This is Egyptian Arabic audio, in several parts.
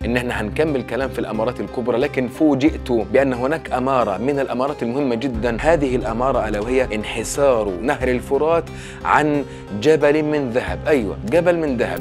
ان احنا هنكمل كلام في الامارات الكبرى لكن فوجئت بان هناك اماره من الامارات المهمه جدا هذه الاماره الا وهي انحسار نهر الفرات عن جبل من ذهب ايوه جبل من ذهب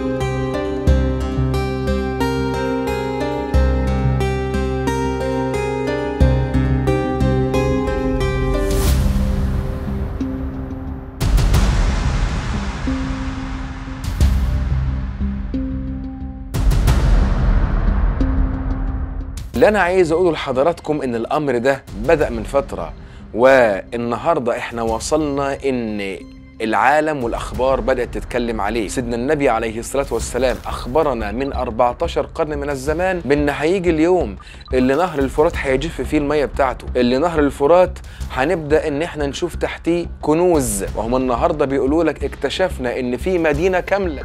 اللي انا عايز اقوله لحضراتكم ان الامر ده بدا من فتره والنهارده احنا وصلنا ان العالم والاخبار بدات تتكلم عليه سيدنا النبي عليه الصلاه والسلام اخبرنا من 14 قرن من الزمان بان هيجي اليوم اللي نهر الفرات هيجف فيه الميه بتاعته اللي نهر الفرات هنبدا ان احنا نشوف تحتيه كنوز وهم النهارده بيقولوا لك اكتشفنا ان في مدينه كامله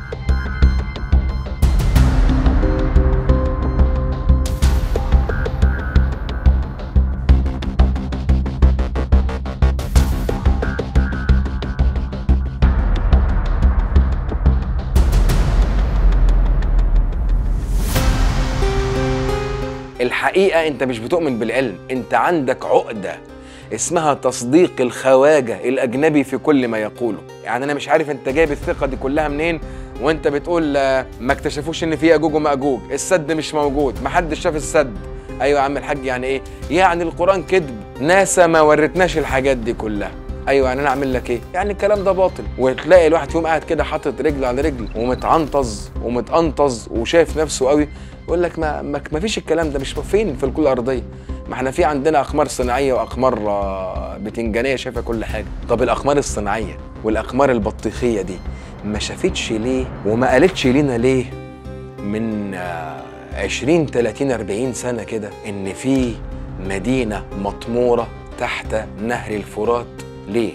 الحقيقه انت مش بتؤمن بالعلم انت عندك عقده اسمها تصديق الخواجه الاجنبي في كل ما يقوله يعني انا مش عارف انت جايب الثقه دي كلها منين وانت بتقول آه، ما اكتشفوش ان في ياجوج وماجوج السد مش موجود محدش شاف السد ايوه يا عم الحاج يعني ايه يعني القران كذب ناسا ما ورتناش الحاجات دي كلها ايوه يعني انا اعمل لك ايه؟ يعني الكلام ده باطل وتلاقي الواحد فيهم قاعد كده حاطط رجل على رجل ومتعنطز ومتقنطز وشايف نفسه قوي يقول لك ما ما ما فيش الكلام ده مش فين في الكره الارضيه ما احنا في عندنا اقمار صناعيه واقمار آه، بتنجانيه شايفه كل حاجه طب الاقمار الصناعيه والاقمار البطيخيه دي ما شافتش ليه وما قالتش لنا ليه من آه، 20 30 40 سنه كده ان في مدينه مطموره تحت نهر الفرات ليه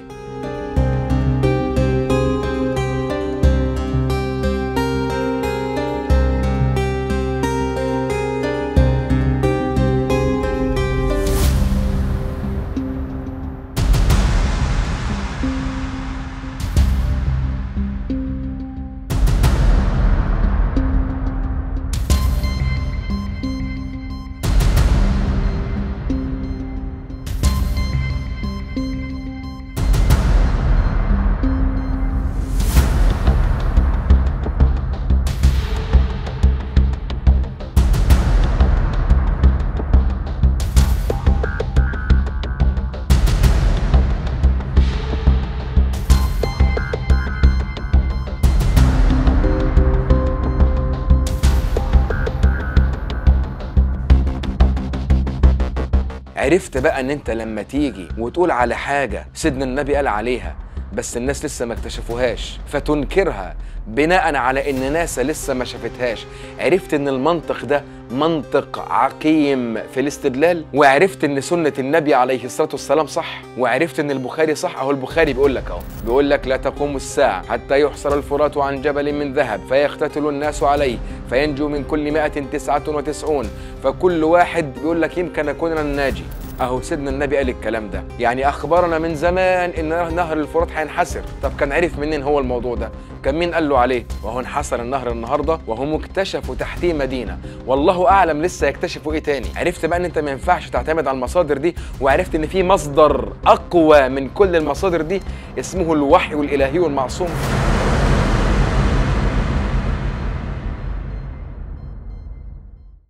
عرفت بقى ان انت لما تيجي وتقول على حاجه سيدنا النبي قال عليها بس الناس لسه ما اكتشفوهاش فتنكرها بناء على ان ناسا لسه ما شافتهاش عرفت ان المنطق ده منطق عقيم في الاستدلال وعرفت ان سنه النبي عليه الصلاه والسلام صح وعرفت ان البخاري صح اهو البخاري بيقول لك اهو بيقول لك لا تقوم الساعه حتى يحصر الفرات عن جبل من ذهب فيقتتل الناس عليه فينجو من كل مائة تسعة وتسعون فكل واحد بيقول لك يمكن اكون انا الناجي اهو سيدنا النبي قال الكلام ده يعني اخبرنا من زمان ان نهر الفرات هينحسر طب كان عرف منين هو الموضوع ده كان مين قال له عليه وهو انحسر النهر النهارده وهم اكتشفوا تحتيه مدينه والله اعلم لسه يكتشفوا ايه تاني عرفت بقى ان انت ما ينفعش تعتمد على المصادر دي وعرفت ان في مصدر اقوى من كل المصادر دي اسمه الوحي الالهي المعصوم